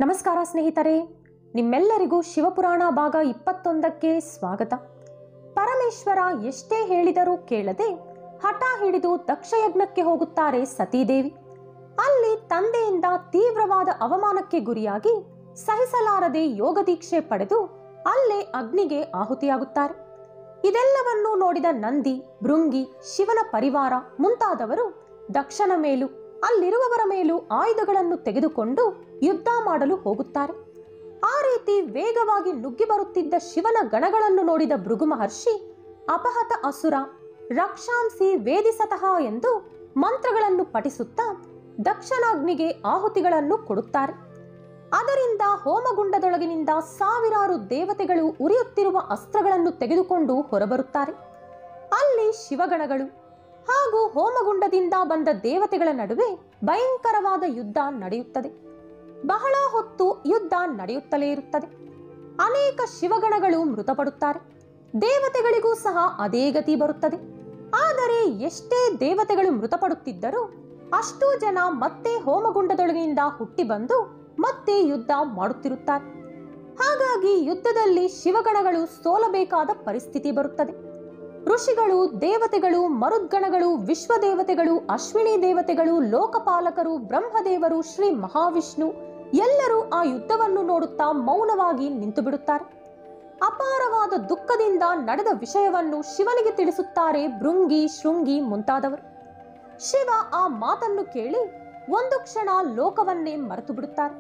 ನಮಸ್ಕಾರ ಸ್ನೇಹಿತರೆ ನಿಮ್ಮೆಲ್ಲರಿಗೂ ಶಿವಪುರಾಣ ಭಾಗ ಇಪ್ಪತ್ತೊಂದಕ್ಕೆ ಸ್ವಾಗತ ಪರಮೇಶ್ವರ ಎಷ್ಟೇ ಹೇಳಿದರೂ ಕೇಳದೆ ಹಠ ಹಿಡಿದು ದಕ್ಷಯಜ್ಞಕ್ಕೆ ಹೋಗುತ್ತಾರೆ ಸತೀದೇವಿ ಅಲ್ಲಿ ತಂದೆಯಿಂದ ತೀವ್ರವಾದ ಅವಮಾನಕ್ಕೆ ಗುರಿಯಾಗಿ ಸಹಿಸಲಾರದೆ ಯೋಗ ದೀಕ್ಷೆ ಪಡೆದು ಅಲ್ಲೇ ಅಗ್ನಿಗೆ ಆಹುತಿಯಾಗುತ್ತಾರೆ ಇದೆಲ್ಲವನ್ನೂ ನೋಡಿದ ನಂದಿ ಭೃಂಗಿ ಶಿವನ ಪರಿವಾರ ಮುಂತಾದವರು ದಕ್ಷನ ಮೇಲೂ ಅಲ್ಲಿರುವವರ ಮೇಲೂ ಆಯುಧಗಳನ್ನು ತೆಗೆದುಕೊಂಡು ಯುದ್ಧ ಮಾಡಲು ಹೋಗುತ್ತಾರೆ ಆ ರೀತಿ ವೇಗವಾಗಿ ನುಗ್ಗಿ ಬರುತ್ತಿದ್ದ ಶಿವನ ಗಣಗಳನ್ನು ನೋಡಿದ ಭೃಗು ಮಹರ್ಷಿ ಅಪಹತ ಅಸುರ ರಕ್ಷಾಂಸಿ ವೇದಿಸತಃ ಎಂದು ಮಂತ್ರಗಳನ್ನು ಪಠಿಸುತ್ತಾ ದಕ್ಷನಾಗ್ನಿಗೆ ಆಹುತಿಗಳನ್ನು ಕೊಡುತ್ತಾರೆ ಅದರಿಂದ ಹೋಮಗುಂಡದೊಳಗಿನಿಂದ ಸಾವಿರಾರು ದೇವತೆಗಳು ಉರಿಯುತ್ತಿರುವ ಅಸ್ತ್ರಗಳನ್ನು ತೆಗೆದುಕೊಂಡು ಹೊರಬರುತ್ತಾರೆ ಅಲ್ಲಿ ಶಿವಗಣಗಳು ಹಾಗೂ ಹೋಮಗುಂಡದಿಂದ ಬಂದ ದೇವತೆಗಳ ನಡುವೆ ಭಯಂಕರವಾದ ಯುದ್ಧ ನಡೆಯುತ್ತದೆ ಬಹಳ ಹೊತ್ತು ಯುದ್ಧ ನಡೆಯುತ್ತಲೇ ಇರುತ್ತದೆ ಅನೇಕ ಶಿವಗಣಗಳು ಮೃತಪಡುತ್ತಾರೆ ದೇವತೆಗಳಿಗೂ ಸಹ ಅದೇ ಗತಿ ಬರುತ್ತದೆ ಆದರೆ ಎಷ್ಟೇ ದೇವತೆಗಳು ಮೃತಪಡುತ್ತಿದ್ದರೂ ಅಷ್ಟೂ ಜನ ಮತ್ತೆ ಹೋಮಗುಂಡದೊಳಗಿನಿಂದ ಹುಟ್ಟಿ ಬಂದು ಮತ್ತೆ ಯುದ್ಧ ಮಾಡುತ್ತಿರುತ್ತಾರೆ ಹಾಗಾಗಿ ಯುದ್ಧದಲ್ಲಿ ಶಿವಗಣಗಳು ಸೋಲಬೇಕಾದ ಪರಿಸ್ಥಿತಿ ಬರುತ್ತದೆ ಋಷಿಗಳು ದೇವತೆಗಳು ಮರುದ್ಗಣಗಳು ವಿಶ್ವದೇವತೆಗಳು ಅಶ್ವಿನಿ ದೇವತೆಗಳು ಲೋಕಪಾಲಕರು ಬ್ರಹ್ಮದೇವರು ಶ್ರೀ ಮಹಾವಿಷ್ಣು ಎಲ್ಲರೂ ಆ ಯುದ್ಧವನ್ನು ನೋಡುತ್ತಾ ಮೌನವಾಗಿ ನಿಂತು ಬಿಡುತ್ತಾರೆ ಅಪಾರವಾದ ದುಃಖದಿಂದ ನಡೆದ ವಿಷಯವನ್ನು ಶಿವನಿಗೆ ತಿಳಿಸುತ್ತಾರೆ ಭೃಂಗಿ ಶೃಂಗಿ ಮುಂತಾದವರು ಶಿವ ಆ ಮಾತನ್ನು ಕೇಳಿ ಒಂದು ಕ್ಷಣ ಲೋಕವನ್ನೇ ಮರೆತು ಬಿಡುತ್ತಾರೆ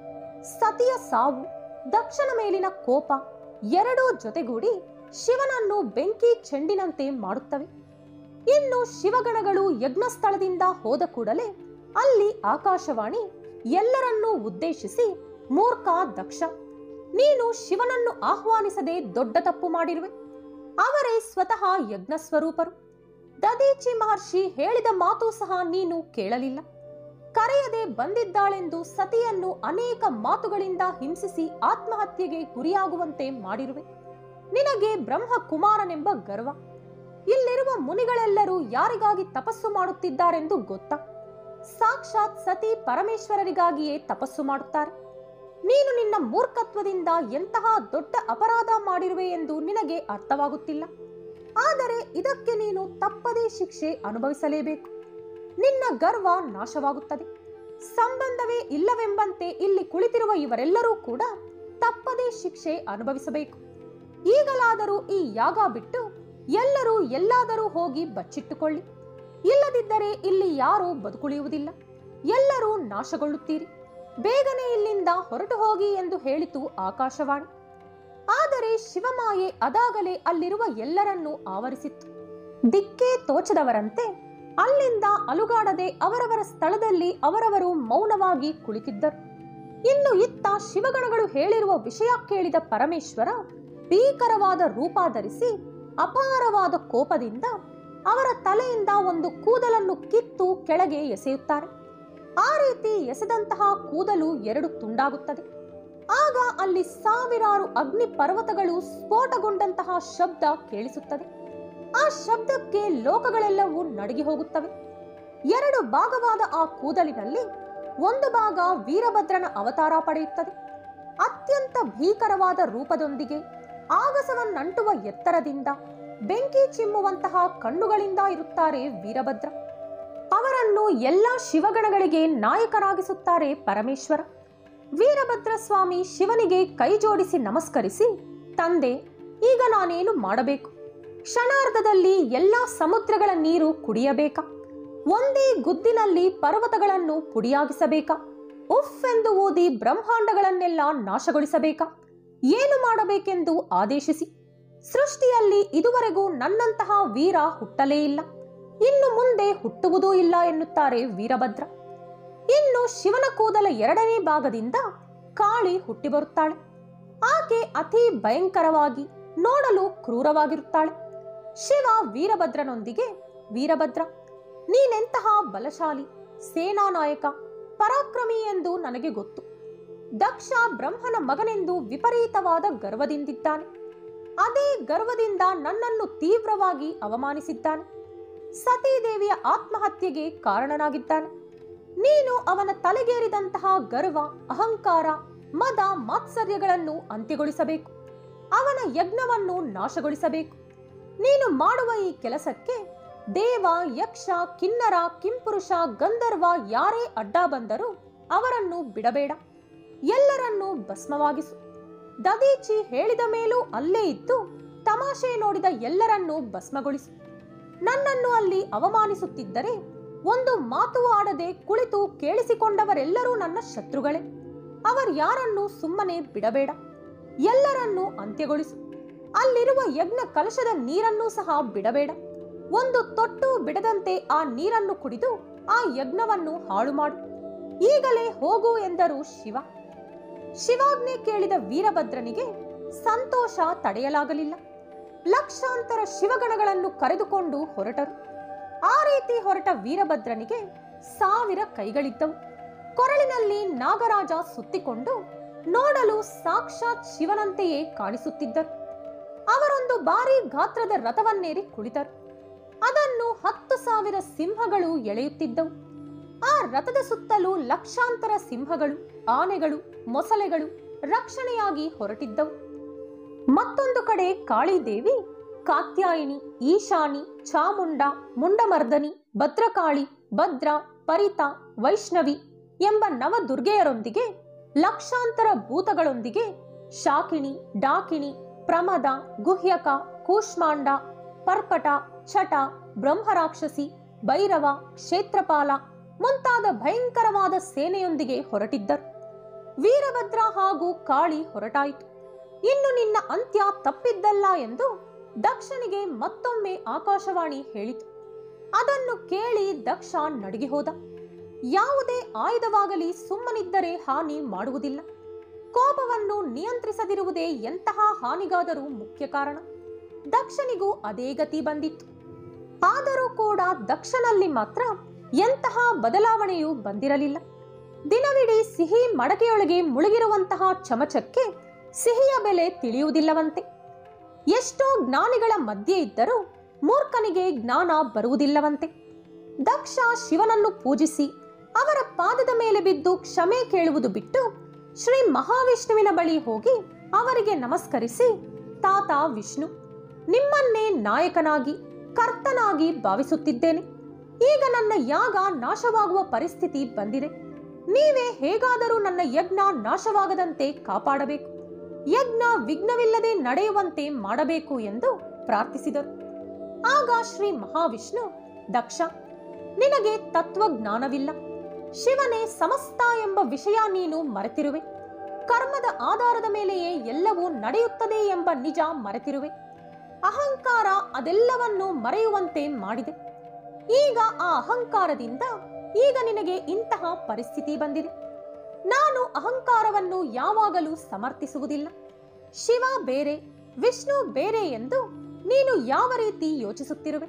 ಸತಿಯ ಸಾವು ದಕ್ಷನ ಮೇಲಿನ ಕೋಪ ಎರಡೂ ಜೊತೆಗೂಡಿ ಶಿವನನ್ನು ಬೆಂಕಿ ಚೆಂಡಿನಂತೆ ಮಾಡುತ್ತವೆ ಇನ್ನು ಶಿವಗಣಗಳು ಯಜ್ಞಸ್ಥಳದಿಂದ ಹೋದ ಕೂಡಲೇ ಅಲ್ಲಿ ಆಕಾಶವಾಣಿ ಎಲ್ಲರನ್ನೂ ಉದ್ದೇಶಿಸಿ ಮೂರ್ಖ ದಕ್ಷ ನೀನು ಶಿವನನ್ನು ಆಹ್ವಾನಿಸದೆ ದೊಡ್ಡ ತಪ್ಪು ಮಾಡಿರುವೆ ಅವರೇ ಸ್ವತಃ ಯಜ್ಞ ಸ್ವರೂಪರು ದದೀಚಿ ಮಹರ್ಷಿ ಹೇಳಿದ ಮಾತು ಸಹ ನೀನು ಕೇಳಲಿಲ್ಲ ಕರೆಯದೆ ಬಂದಿದ್ದಾಳೆಂದು ಸತಿಯನ್ನು ಅನೇಕ ಮಾತುಗಳಿಂದ ಹಿಂಸಿಸಿ ಆತ್ಮಹತ್ಯೆಗೆ ಗುರಿಯಾಗುವಂತೆ ಮಾಡಿರುವೆ ನಿನಗೆ ಬ್ರಹ್ಮ ಕುಮಾರನೆಂಬ ಗರ್ವ ಇಲ್ಲಿರುವ ಮುನಿಗಳೆಲ್ಲರೂ ಯಾರಿಗಾಗಿ ತಪಸ್ಸು ಮಾಡುತ್ತಿದ್ದಾರೆಂದು ಗೊತ್ತಾ ಸಾಕ್ಷಾತ್ ಸತಿ ಪರಮೇಶ್ವರರಿಗಾಗಿಯೇ ತಪಸ್ಸು ಮಾಡುತ್ತಾರೆ ನೀನು ನಿನ್ನ ಮೂರ್ಖತ್ವದಿಂದ ಎಂತಹ ದೊಡ್ಡ ಅಪರಾಧ ಮಾಡಿರುವೆ ಎಂದು ನಿನಗೆ ಅರ್ಥವಾಗುತ್ತಿಲ್ಲ ಆದರೆ ಇದಕ್ಕೆ ನೀನು ತಪ್ಪದೇ ಶಿಕ್ಷೆ ಅನುಭವಿಸಲೇಬೇಕು ನಿನ್ನ ಗರ್ವ ನಾಶವಾಗುತ್ತದೆ ಸಂಬಂಧವೇ ಇಲ್ಲವೆಂಬಂತೆ ಇಲ್ಲಿ ಕುಳಿತಿರುವ ಇವರೆಲ್ಲರೂ ಕೂಡ ತಪ್ಪದೇ ಶಿಕ್ಷೆ ಅನುಭವಿಸಬೇಕು ಈಗಲಾದರೂ ಈ ಯಾಗ ಬಿಟ್ಟು ಎಲ್ಲರೂ ಎಲ್ಲಾದರೂ ಹೋಗಿ ಬಚ್ಚಿಟ್ಟುಕೊಳ್ಳಿ ಇಲ್ಲದಿದ್ದರೆ ಇಲ್ಲಿ ಯಾರೂ ಬದುಕುಳಿಯುವುದಿಲ್ಲ ಎಲ್ಲರೂ ನಾಶಗೊಳ್ಳುತ್ತೀರಿ ಬೇಗನೆ ಇಲ್ಲಿಂದ ಹೊರಟು ಹೋಗಿ ಎಂದು ಹೇಳಿತು ಆಕಾಶವಾಣಿ ಆದರೆ ಶಿವಮಾಯೆ ಅದಾಗಲೇ ಅಲ್ಲಿರುವ ಎಲ್ಲರನ್ನೂ ಆವರಿಸಿತ್ತು ದಿಕ್ಕೇ ತೋಚದವರಂತೆ ಅಲ್ಲಿಂದ ಅಲುಗಾಡದೆ ಅವರವರ ಸ್ಥಳದಲ್ಲಿ ಅವರವರು ಮೌನವಾಗಿ ಕುಳಿತಿದ್ದರು ಇನ್ನು ಇತ್ತ ಶಿವಗಣಗಳು ಹೇಳಿರುವ ವಿಷಯ ಕೇಳಿದ ಪರಮೇಶ್ವರ ಭೀಕರವಾದ ರೂಪ ಧರಿಸಿ ಅಪಾರವಾದ ಕೋಪದಿಂದ ಅವರ ತಲೆಯಿಂದ ಒಂದು ಕೂದಲನ್ನು ಕಿತ್ತು ಕೆಳಗೆ ಎಸೆಯುತ್ತಾರೆ ಆ ರೀತಿ ಎಸೆದಂತಹ ಕೂದಲು ಎರಡು ತುಂಡಾಗುತ್ತದೆ ಆಗ ಅಲ್ಲಿ ಸಾವಿರಾರು ಅಗ್ನಿ ಪರ್ವತಗಳು ಸ್ಫೋಟಗೊಂಡಂತಹ ಶಬ್ದ ಕೇಳಿಸುತ್ತದೆ ಆ ಶಬ್ದಕ್ಕೆ ಲೋಕಗಳೆಲ್ಲವೂ ನಡುಗಿ ಹೋಗುತ್ತವೆ ಎರಡು ಭಾಗವಾದ ಆ ಕೂದಲಿನಲ್ಲಿ ಒಂದು ಭಾಗ ವೀರಭದ್ರನ ಅವತಾರ ಪಡೆಯುತ್ತದೆ ಅತ್ಯಂತ ಭೀಕರವಾದ ರೂಪದೊಂದಿಗೆ ಆಗಸವನ್ನಂಟುವ ಎತ್ತರದಿಂದ ಬೆಂಕಿ ಚಿಮ್ಮುವಂತಹ ಕಣ್ಣುಗಳಿಂದ ಇರುತ್ತಾರೆ ವೀರಭದ್ರ ಅವರನ್ನು ಎಲ್ಲ ಶಿವಗಣಗಳಿಗೆ ನಾಯಕರಾಗಿಸುತ್ತಾರೆ ಪರಮೇಶ್ವರ ವೀರಭದ್ರ ಸ್ವಾಮಿ ಶಿವನಿಗೆ ಕೈ ಜೋಡಿಸಿ ನಮಸ್ಕರಿಸಿ ತಂದೆ ಈಗ ನಾನೇನು ಮಾಡಬೇಕು ಕ್ಷಣಾರ್ಧದಲ್ಲಿ ಎಲ್ಲ ಸಮುದ್ರಗಳ ನೀರು ಕುಡಿಯಬೇಕಾ ಒಂದೇ ಗುದ್ದಿನಲ್ಲಿ ಪರ್ವತಗಳನ್ನು ಪುಡಿಯಾಗಿಸಬೇಕಾ ಉಫ್ ಎಂದು ಓದಿ ಬ್ರಹ್ಮಾಂಡಗಳನ್ನೆಲ್ಲ ನಾಶಗೊಳಿಸಬೇಕಾ ಏನು ಮಾಡಬೇಕೆಂದು ಆದೇಶಿಸಿ ಸೃಷ್ಟಿಯಲ್ಲಿ ಇದುವರೆಗೂ ನನ್ನಂತಹ ವೀರ ಹುಟ್ಟಲೇ ಇಲ್ಲ ಇನ್ನು ಮುಂದೆ ಹುಟ್ಟುವುದೂ ಇಲ್ಲ ಎನ್ನುತ್ತಾರೆ ವೀರಭದ್ರ ಇನ್ನು ಶಿವನ ಕೂದಲ ಎರಡನೇ ಭಾಗದಿಂದ ಕಾಳಿ ಹುಟ್ಟಿ ಬರುತ್ತಾಳೆ ಆಕೆ ಅತಿ ಭಯಂಕರವಾಗಿ ನೋಡಲು ಕ್ರೂರವಾಗಿರುತ್ತಾಳೆ ಶಿವ ವೀರಭದ್ರನೊಂದಿಗೆ ವೀರಭದ್ರ ನೀನೆಂತಹ ಬಲಶಾಲಿ ಸೇನಾ ನಾಯಕ ಪರಾಕ್ರಮಿ ಎಂದು ನನಗೆ ಗೊತ್ತು ದಕ್ಷ ಬ್ರಹ್ಮನ ಮಗನೆಂದು ವಿಪರೀತವಾದ ಗರ್ವದಿಂದಿದ್ದಾನೆ ಅದೇ ಗರ್ವದಿಂದ ನನ್ನನ್ನು ತೀವ್ರವಾಗಿ ಅವಮಾನಿಸಿದ್ದಾನೆ ಸತೀದೇವಿಯ ಆತ್ಮಹತ್ಯೆಗೆ ಕಾರಣನಾಗಿದ್ದಾನೆ ನೀನು ಅವನ ತಲೆಗೇರಿದಂತಹ ಗರ್ವ ಅಹಂಕಾರ ಮದ ಮಾತ್ಸರ್ಯಗಳನ್ನು ಅಂತ್ಯಗೊಳಿಸಬೇಕು ಅವನ ಯಜ್ಞವನ್ನು ನಾಶಗೊಳಿಸಬೇಕು ನೀನು ಮಾಡುವ ಈ ಕೆಲಸಕ್ಕೆ ದೇವ ಯಕ್ಷ ಕಿನ್ನರ ಕಿಂಪುರುಷ ಗಂಧರ್ವ ಯಾರೇ ಅಡ್ಡ ಬಂದರೂ ಅವರನ್ನು ಬಿಡಬೇಡ ಎಲ್ಲರನ್ನೂ ಭಸ್ಮವಾಗಿಸು ದದೀಚಿ ಹೇಳಿದ ಮೇಲೂ ಅಲ್ಲೇ ಇದ್ದು ತಮಾಷೆ ನೋಡಿದ ಎಲ್ಲರನ್ನೂ ಭಸ್ಮಗೊಳಿಸು ನನ್ನನ್ನು ಅಲ್ಲಿ ಅವಮಾನಿಸುತ್ತಿದ್ದರೆ ಒಂದು ಮಾತು ಆಡದೆ ಕುಳಿತು ಕೇಳಿಸಿಕೊಂಡವರೆಲ್ಲರೂ ನನ್ನ ಶತ್ರುಗಳೇ ಅವರ್ಯಾರನ್ನೂ ಸುಮ್ಮನೆ ಬಿಡಬೇಡ ಎಲ್ಲರನ್ನೂ ಅಂತ್ಯಗೊಳಿಸು ಅಲ್ಲಿರುವ ಯಜ್ಞ ಕಲಶದ ನೀರನ್ನೂ ಸಹ ಬಿಡಬೇಡ ಒಂದು ತೊಟ್ಟು ಬಿಡದಂತೆ ಆ ನೀರನ್ನು ಕುಡಿದು ಆ ಯಜ್ಞವನ್ನು ಹಾಳು ಮಾಡು ಈಗಲೇ ಹೋಗು ಎಂದರು ಶಿವ ಶಿವಾಜ್ಞೆ ಕೇಳಿದ ವೀರಭದ್ರನಿಗೆ ಸಂತೋಷ ತಡೆಯಲಾಗಲಿಲ್ಲ ಲಕ್ಷಾಂತರ ಶಿವಗಣಗಳನ್ನು ಕರೆದುಕೊಂಡು ಹೊರಟರು ಆ ರೀತಿ ಹೊರಟ ವೀರಭದ್ರನಿಗೆ ಸಾವಿರ ಕೈಗಳಿದ್ದವು ಕೊರಳಿನಲ್ಲಿ ನಾಗರಾಜ ಸುತ್ತಿಕೊಂಡು ನೋಡಲು ಸಾಕ್ಷಾತ್ ಶಿವನಂತೆಯೇ ಕಾಣಿಸುತ್ತಿದ್ದರು ಅವರೊಂದು ಭಾರಿ ಗಾತ್ರದ ರಥವನ್ನೇರಿ ಕುಳಿತರು ಅದನ್ನು ಹತ್ತು ಸಾವಿರ ಸಿಂಹಗಳು ಎಳೆಯುತ್ತಿದ್ದವು ಆ ರಥದ ಸುತ್ತಲೂ ಲಕ್ಷಾಂತರ ಸಿಂಹಗಳು ಆನೆಗಳು ಮೊಸಳೆಗಳು ರಕ್ಷಣೆಯಾಗಿ ಹೊರಟಿದ್ದವು ಮತ್ತೊಂದು ಕಡೆ ಕಾಳಿದೇವಿ ಕಾತ್ಯಾಯಿನಿ ಈಶಾನಿ ಚಾಮುಂಡ ಮುಂಡಮರ್ದನಿ ಭದ್ರಕಾಳಿ ಭದ್ರ ಪರಿತ ವೈಷ್ಣವಿ ಎಂಬ ನವದುರ್ಗೆಯರೊಂದಿಗೆ ಲಕ್ಷಾಂತರ ಭೂತಗಳೊಂದಿಗೆ ಶಾಕಿಣಿ ಡಾಕಿಣಿ ಪ್ರಮದ ಗುಹ್ಯಕ ಕೂಷ್ಮಾಂಡ ಪರ್ಪಟ ಚಟ ಬ್ರಹ್ಮರಾಕ್ಷಸಿ ಭೈರವ ಕ್ಷೇತ್ರಪಾಲ ಮುಂತಾದ ಭಯಂಕರವಾದ ಸೇನೆಯೊಂದಿಗೆ ಹೊರಟಿದ್ದರು ವೀರಭದ್ರ ಹಾಗೂ ಕಾಳಿ ಹೊರಟಾಯಿತು ಇನ್ನು ನಿನ್ನ ಅಂತ್ಯ ತಪ್ಪಿದ್ದಲ್ಲ ಎಂದು ದಕ್ಷನಿಗೆ ಮತ್ತೊಮ್ಮೆ ಆಕಾಶವಾಣಿ ಹೇಳಿತು ಅದನ್ನು ಕೇಳಿ ದಕ್ಷ ನಡುಗಿ ಹೋದ ಯಾವುದೇ ಆಯುಧವಾಗಲಿ ಸುಮ್ಮನಿದ್ದರೆ ಹಾನಿ ಮಾಡುವುದಿಲ್ಲ ಕೋಪವನ್ನು ನಿಯಂತ್ರಿಸದಿರುವುದೇ ಎಂತಹ ಹಾನಿಗಾದರೂ ಮುಖ್ಯ ಕಾರಣ ದಕ್ಷನಿಗೂ ಅದೇ ಗತಿ ಬಂದಿತ್ತು ಆದರೂ ಕೂಡ ದಕ್ಷನಲ್ಲಿ ಮಾತ್ರ ಎಂತಹ ಬದಲಾವಣೆಯೂ ಬಂದಿರಲಿಲ್ಲ ದಿನವಿಡೀ ಸಿಹಿ ಮಡಕೆಯೊಳಗೆ ಮುಳುಗಿರುವಂತಹ ಚಮಚಕ್ಕೆ ಸಿಹಿಯ ಬೆಲೆ ತಿಳಿಯುವುದಿಲ್ಲವಂತೆ ಎಷ್ಟೋ ಜ್ಞಾನಿಗಳ ಮಧ್ಯೆ ಇದ್ದರೂ ಮೂರ್ಖನಿಗೆ ಜ್ಞಾನ ಬರುವುದಿಲ್ಲವಂತೆ ದಕ್ಷ ಶಿವನನ್ನು ಪೂಜಿಸಿ ಅವರ ಪಾದದ ಮೇಲೆ ಬಿದ್ದು ಕ್ಷಮೆ ಕೇಳುವುದು ಬಿಟ್ಟು ಶ್ರೀ ಮಹಾವಿಷ್ಣುವಿನ ಬಳಿ ಹೋಗಿ ಅವರಿಗೆ ನಮಸ್ಕರಿಸಿ ತಾತ ವಿಷ್ಣು ನಿಮ್ಮನ್ನೇ ನಾಯಕನಾಗಿ ಕರ್ತನಾಗಿ ಭಾವಿಸುತ್ತಿದ್ದೇನೆ ಈಗ ನನ್ನ ಯಾಗ ನಾಶವಾಗುವ ಪರಿಸ್ಥಿತಿ ಬಂದಿದೆ ನೀವೇ ಹೇಗಾದರೂ ನನ್ನ ಯಜ್ಞ ನಾಶವಾಗದಂತೆ ಕಾಪಾಡಬೇಕು ಯಜ್ಞ ವಿಘ್ನವಿಲ್ಲದೆ ನಡೆಯುವಂತೆ ಮಾಡಬೇಕು ಎಂದು ಪ್ರಾರ್ಥಿಸಿದರು ಆಗ ಶ್ರೀ ಮಹಾವಿಷ್ಣು ದಕ್ಷ ನಿನಗೆ ತತ್ವಜ್ಞಾನವಿಲ್ಲ ಶಿವನೇ ಸಮಸ್ತ ಎಂಬ ವಿಷಯ ನೀನು ಮರೆತಿರುವೆ ಕರ್ಮದ ಆಧಾರದ ಮೇಲೆಯೇ ಎಲ್ಲವೂ ನಡೆಯುತ್ತದೆ ಎಂಬ ನಿಜ ಮರೆತಿರುವೆ ಅಹಂಕಾರ ಅದೆಲ್ಲವನ್ನು ಮರೆಯುವಂತೆ ಮಾಡಿದೆ ಈಗ ಆ ಅಹಂಕಾರದಿಂದ ಈಗ ನಿನಗೆ ಇಂತಹ ಪರಿಸ್ಥಿತಿ ಬಂದಿದೆ ನಾನು ಅಹಂಕಾರವನ್ನು ಯಾವಾಗಲೂ ಸಮರ್ಥಿಸುವುದಿಲ್ಲ ಶಿವ ಬೇರೆ ವಿಷ್ಣು ಬೇರೆ ಎಂದು ನೀನು ಯಾವ ರೀತಿ ಯೋಚಿಸುತ್ತಿರುವೆ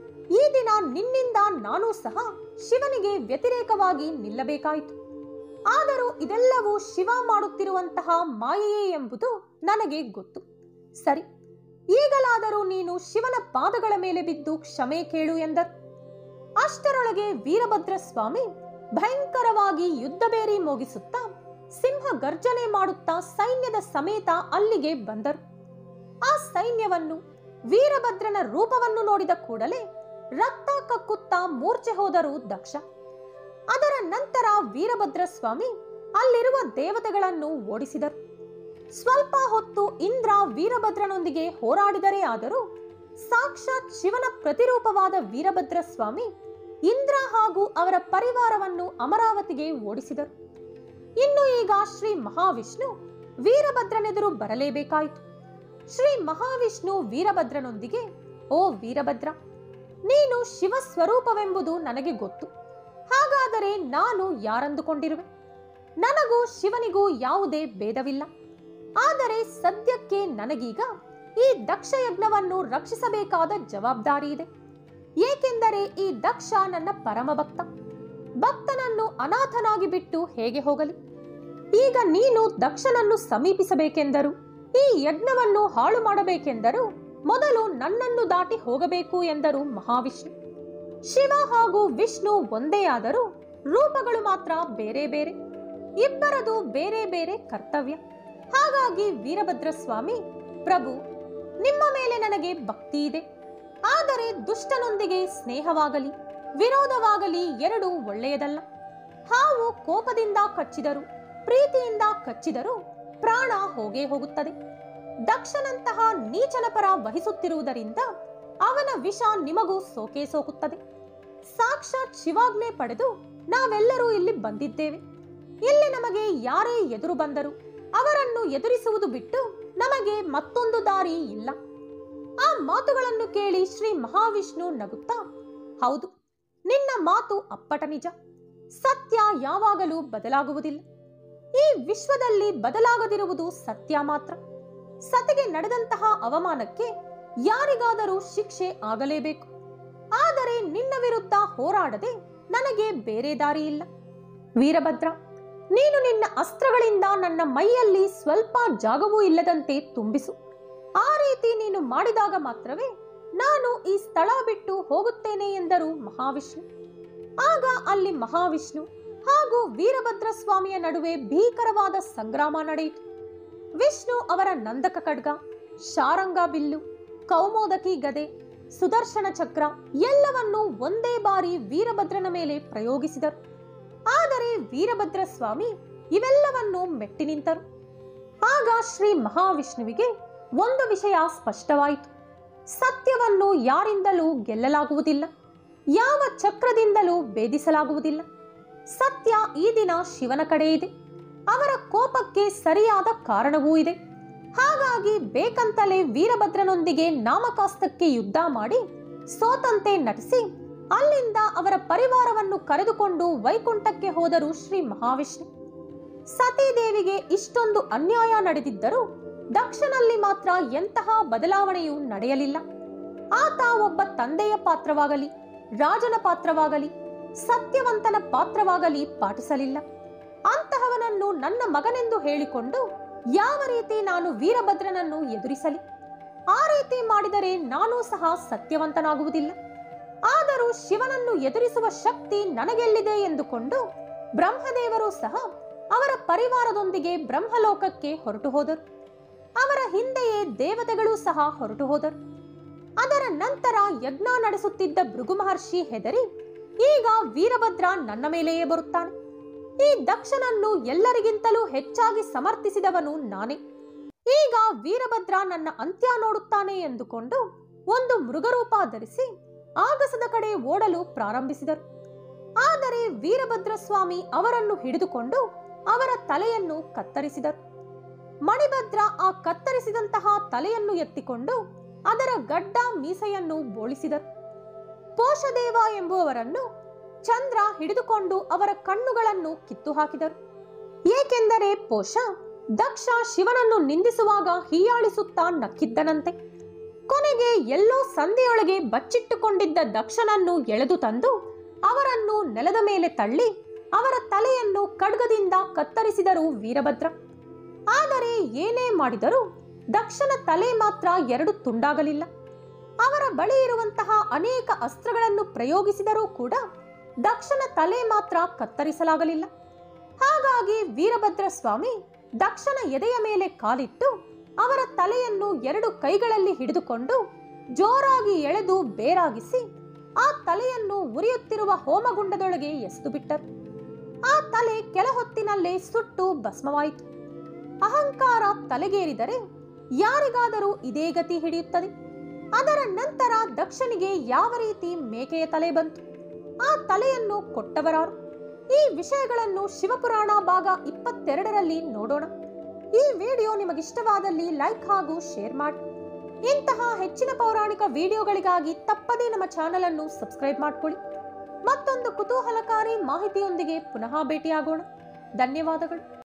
ಈ ದಿನ ನಿನ್ನಿಂದ ನಾನೂ ಸಹ ಶಿವನಿಗೆ ವ್ಯತಿರೇಕವಾಗಿ ನಿಲ್ಲಬೇಕಾಯಿತು ಆದರೂ ಇದೆಲ್ಲವೂ ಶಿವ ಮಾಡುತ್ತಿರುವಂತಹ ಮಾಯೆಯೇ ಎಂಬುದು ನನಗೆ ಗೊತ್ತು ಸರಿ ಈಗಲಾದರೂ ನೀನು ಶಿವನ ಪಾದಗಳ ಮೇಲೆ ಬಿದ್ದು ಕ್ಷಮೆ ಕೇಳು ಎಂದರು ಅಷ್ಟರೊಳಗೆ ವೀರಭದ್ರ ಸ್ವಾಮಿ ಭಯಂಕರವಾಗಿ ಯುದ್ಧಬೇರಿ ಮೋಗಿಸುತ್ತಾ ಸಿಂಹ ಗರ್ಜನೆ ಮಾಡುತ್ತಾ ಸೈನ್ಯದ ಸಮೇತ ಅಲ್ಲಿಗೆ ಬಂದರು ಆ ಸೈನ್ಯವನ್ನು ವೀರಭದ್ರನ ರೂಪವನ್ನು ನೋಡಿದ ಕೂಡಲೇ ರಕ್ತ ಕಕ್ಕುತ್ತಾ ಮೂರ್ಛೆ ಹೋದರು ದಕ್ಷ ಅದರ ನಂತರ ವೀರಭದ್ರ ಸ್ವಾಮಿ ಅಲ್ಲಿರುವ ದೇವತೆಗಳನ್ನು ಓಡಿಸಿದರು ಸ್ವಲ್ಪ ಹೊತ್ತು ಇಂದ್ರ ವೀರಭದ್ರನೊಂದಿಗೆ ಹೋರಾಡಿದರೇ ಆದರೂ ಸಾಕ್ಷಾತ್ ಶಿವನ ಪ್ರತಿರೂಪವಾದ ವೀರಭದ್ರ ಸ್ವಾಮಿ ಇಂದ್ರ ಹಾಗೂ ಅವರ ಪರಿವಾರವನ್ನು ಅಮರಾವತಿಗೆ ಓಡಿಸಿದರು ಇನ್ನು ಈಗ ಶ್ರೀ ಮಹಾವಿಷ್ಣು ವೀರಭದ್ರನೆದುರು ಬರಲೇಬೇಕಾಯಿತು ಶ್ರೀ ಮಹಾವಿಷ್ಣು ವೀರಭದ್ರನೊಂದಿಗೆ ಓ ವೀರಭದ್ರ ನೀನು ಶಿವ ಸ್ವರೂಪವೆಂಬುದು ನನಗೆ ಗೊತ್ತು ಹಾಗಾದರೆ ನಾನು ಯಾರಂದುಕೊಂಡಿರುವೆ ನನಗೂ ಶಿವನಿಗೂ ಯಾವುದೇ ಭೇದವಿಲ್ಲ ಆದರೆ ಸದ್ಯಕ್ಕೆ ನನಗೀಗ ಈ ದಕ್ಷ ಯಜ್ಞವನ್ನು ರಕ್ಷಿಸಬೇಕಾದ ಜವಾಬ್ದಾರಿ ಇದೆ ಏಕೆಂದರೆ ಈ ದಕ್ಷ ನನ್ನ ಪರಮ ಭಕ್ತ ಭಕ್ತನನ್ನು ಅನಾಥನಾಗಿ ಬಿಟ್ಟು ಹೇಗೆ ಹೋಗಲಿ ಈಗ ನೀನು ದಕ್ಷನನ್ನು ಸಮೀಪಿಸಬೇಕೆಂದರು ಈ ಯಜ್ಞವನ್ನು ಹಾಳು ಮಾಡಬೇಕೆಂದರು ಮೊದಲು ನನ್ನನ್ನು ದಾಟಿ ಹೋಗಬೇಕು ಎಂದರು ಮಹಾವಿಷ್ಣು ಶಿವ ಹಾಗೂ ವಿಷ್ಣು ಒಂದೇ ಆದರೂ ರೂಪಗಳು ಮಾತ್ರ ಬೇರೆ ಬೇರೆ ಇಬ್ಬರದು ಬೇರೆ ಬೇರೆ ಕರ್ತವ್ಯ ಹಾಗಾಗಿ ವೀರಭದ್ರ ಸ್ವಾಮಿ ಪ್ರಭು ನಿಮ್ಮ ಮೇಲೆ ನನಗೆ ಭಕ್ತಿ ಇದೆ ಆದರೆ ದುಷ್ಟನೊಂದಿಗೆ ಸ್ನೇಹವಾಗಲಿ ವಿರೋಧವಾಗಲಿ ಎರಡೂ ಒಳ್ಳೆಯದಲ್ಲ ಹಾವು ಕೋಪದಿಂದ ಕಚ್ಚಿದರು ಪ್ರೀತಿಯಿಂದ ಕಚ್ಚಿದರೂ ಪ್ರಾಣ ಹೋಗೇ ಹೋಗುತ್ತದೆ ದಕ್ಷನಂತಹ ನೀಚನ ಪರ ವಹಿಸುತ್ತಿರುವುದರಿಂದ ಅವನ ವಿಷ ನಿಮಗೂ ಸೋಕೆ ಸೋಕುತ್ತದೆ ಸಾಕ್ಷಾತ್ ಶಿವಾಜ್ಞೆ ಪಡೆದು ನಾವೆಲ್ಲರೂ ಇಲ್ಲಿ ಬಂದಿದ್ದೇವೆ ಇಲ್ಲಿ ನಮಗೆ ಯಾರೇ ಎದುರು ಬಂದರು ಅವರನ್ನು ಎದುರಿಸುವುದು ಬಿಟ್ಟು ನಮಗೆ ಮತ್ತೊಂದು ದಾರಿ ಇಲ್ಲ ಆ ಮಾತುಗಳನ್ನು ಕೇಳಿ ಶ್ರೀ ಮಹಾವಿಷ್ಣು ನಗುತ್ತಾ ಹೌದು ನಿನ್ನ ಮಾತು ಅಪ್ಪಟ ನಿಜ ಸತ್ಯ ಯಾವಾಗಲೂ ಬದಲಾಗುವುದಿಲ್ಲ ಈ ವಿಶ್ವದಲ್ಲಿ ಬದಲಾಗದಿರುವುದು ಸತ್ಯ ಮಾತ್ರ ಸತಿಗೆ ನಡೆದಂತಹ ಅವಮಾನಕ್ಕೆ ಯಾರಿಗಾದರೂ ಶಿಕ್ಷೆ ಆಗಲೇಬೇಕು ಆದರೆ ನಿನ್ನ ವಿರುದ್ಧ ಹೋರಾಡದೆ ನನಗೆ ಬೇರೆ ದಾರಿ ಇಲ್ಲ ವೀರಭದ್ರ ನೀನು ನಿನ್ನ ಅಸ್ತ್ರಗಳಿಂದ ನನ್ನ ಮೈಯಲ್ಲಿ ಸ್ವಲ್ಪ ಜಾಗವೂ ಇಲ್ಲದಂತೆ ತುಂಬಿಸು ಆ ರೀತಿ ನೀನು ಮಾಡಿದಾಗ ಮಾತ್ರವೇ ನಾನು ಈ ಸ್ಥಳ ಬಿಟ್ಟು ಹೋಗುತ್ತೇನೆ ಎಂದರು ಮಹಾವಿಷ್ಣು ಆಗ ಅಲ್ಲಿ ಮಹಾವಿಷ್ಣು ಹಾಗೂ ವೀರಭದ್ರ ಸ್ವಾಮಿಯ ನಡುವೆ ಭೀಕರವಾದ ಸಂಗ್ರಾಮ ನಡೆಯಿತು ವಿಷ್ಣು ಅವರ ನಂದಕ ಖಡ್ಗ ಶಾರಂಗ ಬಿಲ್ಲು ಕೌಮೋದಕಿ ಗದೆ ಸುದರ್ಶನ ಚಕ್ರ ಎಲ್ಲವನ್ನೂ ಒಂದೇ ಬಾರಿ ವೀರಭದ್ರನ ಮೇಲೆ ಪ್ರಯೋಗಿಸಿದರು ಆದರೆ ವೀರಭದ್ರ ಸ್ವಾಮಿ ಇವೆಲ್ಲವನ್ನು ಮೆಟ್ಟಿ ನಿಂತರು ಆಗ ಶ್ರೀ ಮಹಾವಿಷ್ಣುವಿಗೆ ಒಂದು ವಿಷಯ ಸ್ಪಷ್ಟವಾಯಿತು ಸತ್ಯವನ್ನು ಯಾರಿಂದಲೂ ಗೆಲ್ಲಲಾಗುವುದಿಲ್ಲ ಯಾವ ಚಕ್ರದಿಂದಲೂ ಭೇದಿಸಲಾಗುವುದಿಲ್ಲ ಸತ್ಯ ಈ ದಿನ ಶಿವನ ಕಡೆ ಇದೆ ಅವರ ಕೋಪಕ್ಕೆ ಸರಿಯಾದ ಕಾರಣವೂ ಇದೆ ಹಾಗಾಗಿ ಬೇಕಂತಲೇ ವೀರಭದ್ರನೊಂದಿಗೆ ನಾಮಕಾಸ್ತಕ್ಕೆ ಯುದ್ಧ ಮಾಡಿ ಸೋತಂತೆ ನಟಿಸಿ ಅಲ್ಲಿಂದ ಅವರ ಪರಿವಾರವನ್ನು ಕರೆದುಕೊಂಡು ವೈಕುಂಠಕ್ಕೆ ಹೋದರು ಶ್ರೀ ಮಹಾವಿಷ್ಣು ಸತೀದೇವಿಗೆ ಇಷ್ಟೊಂದು ಅನ್ಯಾಯ ನಡೆದಿದ್ದರೂ ದಕ್ಷನಲ್ಲಿ ಮಾತ್ರ ಎಂತಹ ಬದಲಾವಣೆಯೂ ನಡೆಯಲಿಲ್ಲ ಆತ ಒಬ್ಬ ತಂದೆಯ ಪಾತ್ರವಾಗಲಿ ರಾಜನ ಪಾತ್ರವಾಗಲಿ ಸತ್ಯವಂತನ ಪಾತ್ರವಾಗಲಿ ಪಾಠಿಸಲಿಲ್ಲ ಅಂತಹವನನ್ನು ನನ್ನ ಮಗನೆಂದು ಹೇಳಿಕೊಂಡು ಯಾವ ರೀತಿ ನಾನು ವೀರಭದ್ರನನ್ನು ಎದುರಿಸಲಿ ಆ ರೀತಿ ಮಾಡಿದರೆ ನಾನೂ ಸಹ ಸತ್ಯವಂತನಾಗುವುದಿಲ್ಲ ಆದರೂ ಶಿವನನ್ನು ಎದುರಿಸುವ ಶಕ್ತಿ ನನಗೆಲ್ಲಿದೆ ಎಂದುಕೊಂಡು ಬ್ರಹ್ಮದೇವರು ಸಹ ಅವರ ಪರಿವಾರದೊಂದಿಗೆ ಬ್ರಹ್ಮಲೋಕಕ್ಕೆ ಹೊರಟು ಹೋದರು ಅವರ ಹಿಂದೆಯೇ ದೇವತೆಗಳೂ ಸಹ ಹೊರಟು ಹೋದರು ಅದರ ನಂತರ ಯಜ್ಞ ನಡೆಸುತ್ತಿದ್ದ ಭೃಗು ಮಹರ್ಷಿ ಹೆದರಿ ಈಗ ವೀರಭದ್ರ ನನ್ನ ಮೇಲೆಯೇ ಬರುತ್ತಾನೆ ಈ ದಕ್ಷನನ್ನು ಎಲ್ಲರಿಗಿಂತಲೂ ಹೆಚ್ಚಾಗಿ ಸಮರ್ಥಿಸಿದವನು ನಾನೇ ಈಗ ವೀರಭದ್ರ ನನ್ನ ಅಂತ್ಯ ನೋಡುತ್ತಾನೆ ಎಂದುಕೊಂಡು ಒಂದು ಮೃಗರೂಪ ಧರಿಸಿ ಆಗಸದ ಕಡೆ ಓಡಲು ಪ್ರಾರಂಭಿಸಿದರು ಆದರೆ ವೀರಭದ್ರ ಸ್ವಾಮಿ ಅವರನ್ನು ಹಿಡಿದುಕೊಂಡು ಅವರ ತಲೆಯನ್ನು ಕತ್ತರಿಸಿದರು ಮಣಿಭದ್ರ ಆ ಕತ್ತರಿಸಿದಂತಹ ತಲೆಯನ್ನು ಎತ್ತಿಕೊಂಡು ಅದರ ಗಡ್ಡ ಮೀಸೆಯನ್ನು ಬೋಳಿಸಿದರು ಪೋಷದೇವ ಎಂಬುವವರನ್ನು ಚಂದ್ರ ಹಿಡಿದುಕೊಂಡು ಅವರ ಕಣ್ಣುಗಳನ್ನು ಕಿತ್ತು ಹಾಕಿದರು ಏಕೆಂದರೆ ಪೋಷ ದಕ್ಷ ಶಿವನನ್ನು ನಿಂದಿಸುವಾಗ ಹೀಯಾಳಿಸುತ್ತಾ ನಕ್ಕಿದ್ದನಂತೆ ಕೊನೆಗೆ ಎಲ್ಲೋ ಸಂಧಿಯೊಳಗೆ ಬಚ್ಚಿಟ್ಟುಕೊಂಡಿದ್ದ ದಕ್ಷನನ್ನು ಎಳೆದು ತಂದು ಅವರನ್ನು ನೆಲದ ಮೇಲೆ ತಳ್ಳಿ ಅವರ ತಲೆಯನ್ನು ಖಡ್ಗದಿಂದ ಕತ್ತರಿಸಿದರು ವೀರಭದ್ರ ಆದರೆ ಏನೇ ಮಾಡಿದರೂ ದಕ್ಷನ ತಲೆ ಮಾತ್ರ ಎರಡು ತುಂಡಾಗಲಿಲ್ಲ ಅವರ ಬಳಿ ಇರುವಂತಹ ಅನೇಕ ಅಸ್ತ್ರಗಳನ್ನು ಪ್ರಯೋಗಿಸಿದರೂ ಕೂಡ ದಕ್ಷನ ತಲೆ ಮಾತ್ರ ಕತ್ತರಿಸಲಾಗಲಿಲ್ಲ ಹಾಗಾಗಿ ವೀರಭದ್ರ ಸ್ವಾಮಿ ದಕ್ಷನ ಎದೆಯ ಮೇಲೆ ಕಾಲಿಟ್ಟು ಅವರ ತಲೆಯನ್ನು ಎರಡು ಕೈಗಳಲ್ಲಿ ಹಿಡಿದುಕೊಂಡು ಜೋರಾಗಿ ಎಳೆದು ಬೇರಾಗಿಸಿ ಆ ತಲೆಯನ್ನು ಉರಿಯುತ್ತಿರುವ ಹೋಮಗುಂಡದೊಳಗೆ ಎಸೆದು ಬಿಟ್ಟರು ಆ ತಲೆ ಕೆಲ ಹೊತ್ತಿನಲ್ಲೇ ಸುಟ್ಟು ಭಸ್ಮವಾಯಿತು ಅಹಂಕಾರ ತಲೆಗೇರಿದರೆ ಯಾರಿಗಾದರೂ ಇದೇ ಗತಿ ಹಿಡಿಯುತ್ತದೆ ಅದರ ನಂತರ ದಕ್ಷನಿಗೆ ಯಾವ ರೀತಿ ಮೇಕೆಯ ತಲೆ ಬಂತು ಆ ತಲೆಯನ್ನು ಕೊಟ್ಟವರಾರು ಈ ವಿಷಯಗಳನ್ನು ಶಿವಪುರಾಣ ಭಾಗ ಇಪ್ಪತ್ತೆರಡರಲ್ಲಿ ನೋಡೋಣ ಈ ವಿಡಿಯೋ ನಿಮಗಿಷ್ಟವಾದಲ್ಲಿ ಲೈಕ್ ಹಾಗೂ ಶೇರ್ ಮಾಡಿ ಇಂತಹ ಹೆಚ್ಚಿನ ಪೌರಾಣಿಕ ವಿಡಿಯೋಗಳಿಗಾಗಿ ತಪ್ಪದೇ ನಮ್ಮ ಚಾನೆಲ್ ಅನ್ನು ಸಬ್ಸ್ಕ್ರೈಬ್ ಮಾಡ್ಕೊಳ್ಳಿ ಮತ್ತೊಂದು ಕುತೂಹಲಕಾರಿ ಮಾಹಿತಿಯೊಂದಿಗೆ ಪುನಃ ಭೇಟಿಯಾಗೋಣ ಧನ್ಯವಾದಗಳು